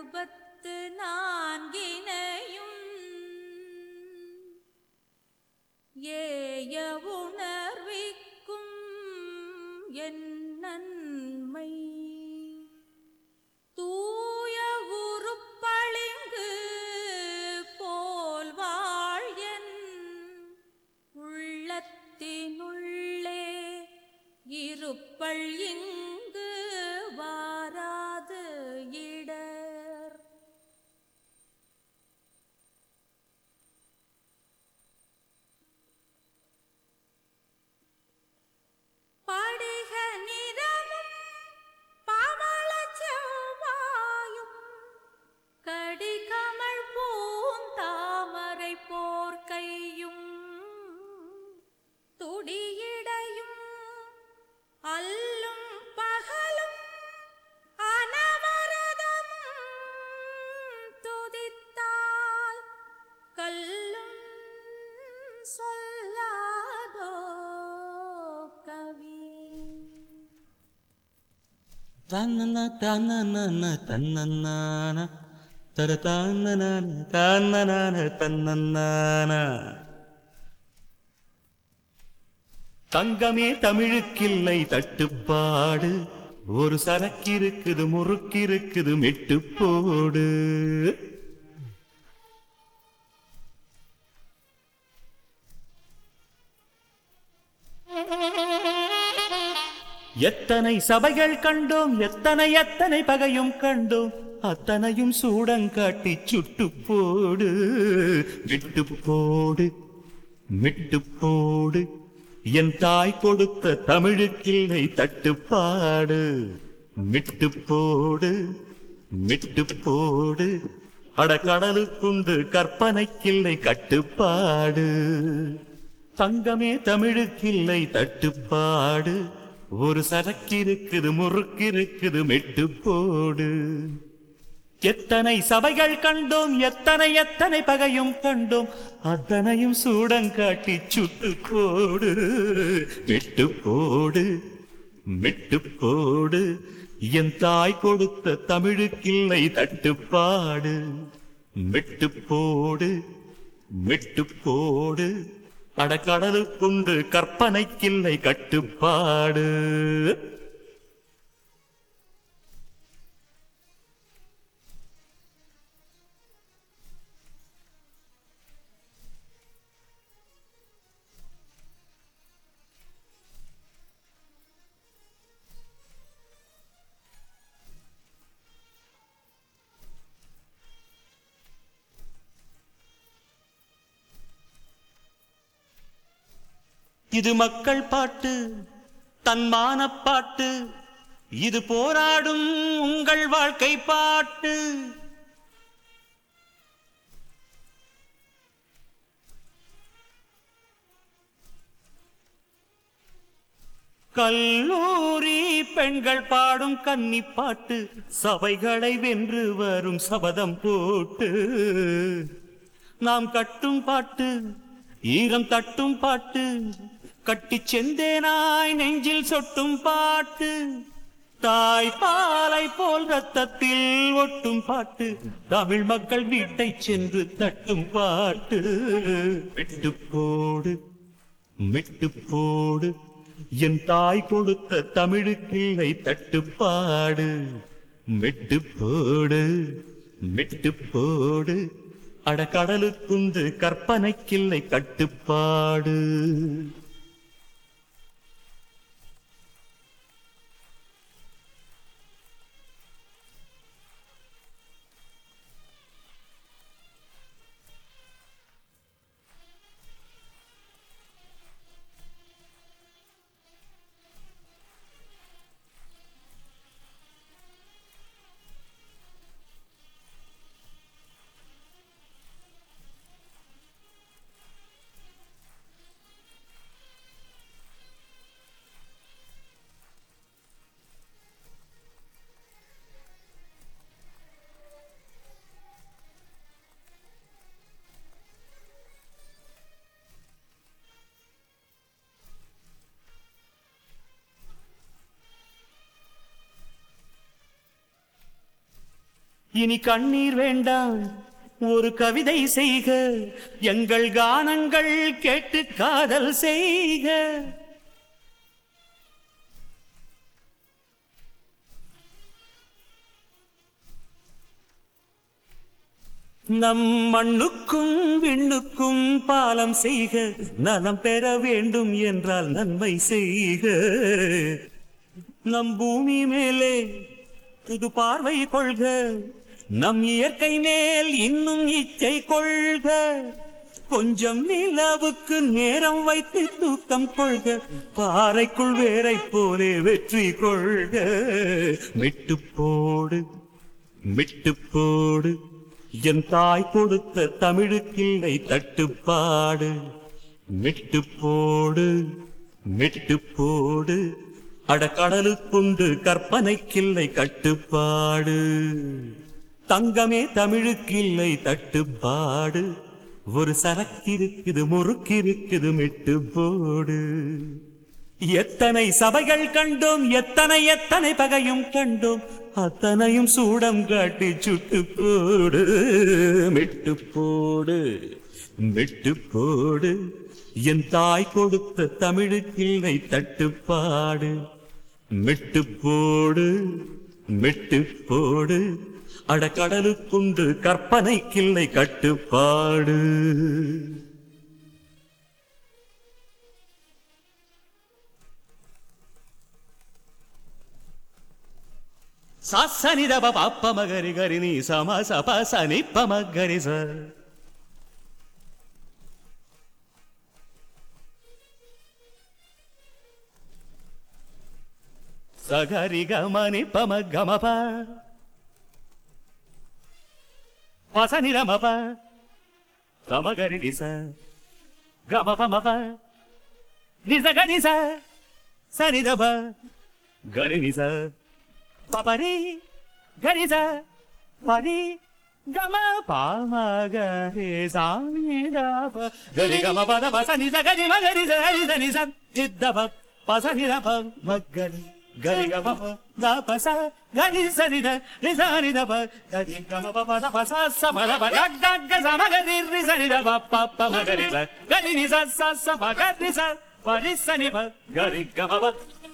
அறுபத்து நான்கினையும் ஏய உணர்விக்கும் என் நன்மை தூய உருப்பளிங்கு போல் வாழ்யன் உள்ளத்தினுள்ளே இருப்பள் இங்கு வாராது இடர் படிக நிறமும் பவளச் செவ்வாயும் கடிகமழ் பூந்தாமரை போர்க்கையும் துடியிடையும் அல்லும் பகலும் அனவரதமும் துதித்தால் கல்லும் சொல்லாதோ கவி தன்னன தன்னன தன்னன்னான தர தன்னனான தன்னனான தன்னன்னான தங்கமே தமிழுக்கில்லை தட்டுப்பாடு ஒரு சரக்கிருக்குது முறுக்கிருக்குது மெட்டு போடு எத்தனை சபைகள் கண்டோம் எத்தனை எத்தனை பகையும் கண்டோம் அத்தனையும் சூடங்காட்டி சுட்டு போடு விட்டு போடு விட்டு போடு என் தாய் கொடுத்த தமிழுக்கில்லை தட்டுப்பாடு விட்டு போடு விட்டு போடு அட கடலுக்குண்டு கற்பனைக்கில்லை கட்டுப்பாடு தங்கமே தமிழுக்கில்லை தட்டுப்பாடு ஒரு சரக்கு இருக்குது முறுக்கு இருக்குது மெட்டு போடு எத்தனை சபைகள் கண்டோம் எத்தனை எத்தனை பகையும் கண்டோம் அத்தனையும் சூடங்காட்டி சுட்டு போடு மெட்டு போடு மெட்டு போடு என் தாய் கொடுத்த தமிழுக்கில்லை தட்டுப்பாடு மெட்டு போடு மெட்டு போடு அடக்கடலுக்குண்டு கற்பனைக்கில்லை கட்டுப்பாடு இது மக்கள் பாட்டு தன்மான பாட்டு இது போராடும் உங்கள் வாழ்க்கை பாட்டு கல்லூரி பெண்கள் பாடும் கன்னி பாட்டு சபைகளை வென்று வரும் சபதம் போட்டு நாம் கட்டும் பாட்டு ஈரம் தட்டும் பாட்டு கட்டி செந்தேனாய் நெஞ்சில் சொட்டும் பாட்டு தாய் பாலை போல் ரத்தத்தில் ஒட்டும் பாட்டு தமிழ் மக்கள் வீட்டை சென்று தட்டும் பாட்டு விட்டு போடு விட்டு போடு என் தாய் கொடுத்த தமிழுக்கிள்ளை தட்டுப்பாடு மெட்டு போடு மெட்டு போடு அட கடலுக்குண்டு கற்பனைக்கில்லை கட்டுப்பாடு இனி கண்ணீர் வேண்டாம் ஒரு கவிதை செய்க எங்கள் கானங்கள் கேட்டு காதல் செய்க நம் மண்ணுக்கும் விண்ணுக்கும் பாலம் செய்க நலம் பெற வேண்டும் என்றால் நன்மை செய்க நம் பூமி மேலே புது பார்வை கொள்க நம் இயற்கை மேல் இன்னும் இச்சை கொள்க கொஞ்சம் நிலவுக்கு நேரம் வைத்து தூக்கம் கொள்க பாறைக்குள் வேரை போலே வெற்றி கொள்க விட்டு போடு விட்டு போடு என் தாய் கொடுத்த தமிழுக்கில்லை தட்டுப்பாடு விட்டு போடு விட்டு போடு அடக்கடலுக்குண்டு கற்பனைக்கில்லை கட்டுப்பாடு தங்கமே தமிழுக்கில்லை தட்டுப்பாடு ஒரு சரக்கிருக்குது முறுக்கிருக்குது மிட்டு போடு எத்தனை சபைகள் கண்டோம் எத்தனை எத்தனை பகையும் கண்டோம் அத்தனையும் சூடம் காட்டி சுட்டு போடு மிட்டு போடு மிட்டு போடு என் தாய் கொடுத்த தமிழுக்கில்லை தட்டுப்பாடு மிட்டு போடு மிட்டு போடு அடக்கடலுக்குண்டு கற்பனைக்கில்லை கட்டுப்பாடு సాసని దబ పాప మగరి గరి నీ సమ సప సని పమ గరి స సగరి గమని పమ గమ ప పసని రమ ప సమ గరి ని స గమ పమ ప ని స గని స సని దబ గరి ని స Papari, Garisa, Pari, Gama, Pamaga, Samida, Gari Gama Pada Pasani, Gari Magari, Gari Nisa, Idaba, Pasani, Magari, Gari Gama, Da Pasa, Gari Sanida, Rizani, Gari Gama Pada Pasa, Samada, Gaga, Samagari, Rizani, Papa Magari, Gari Nisa, Sasa, Magari, Parisani, Gari Gama,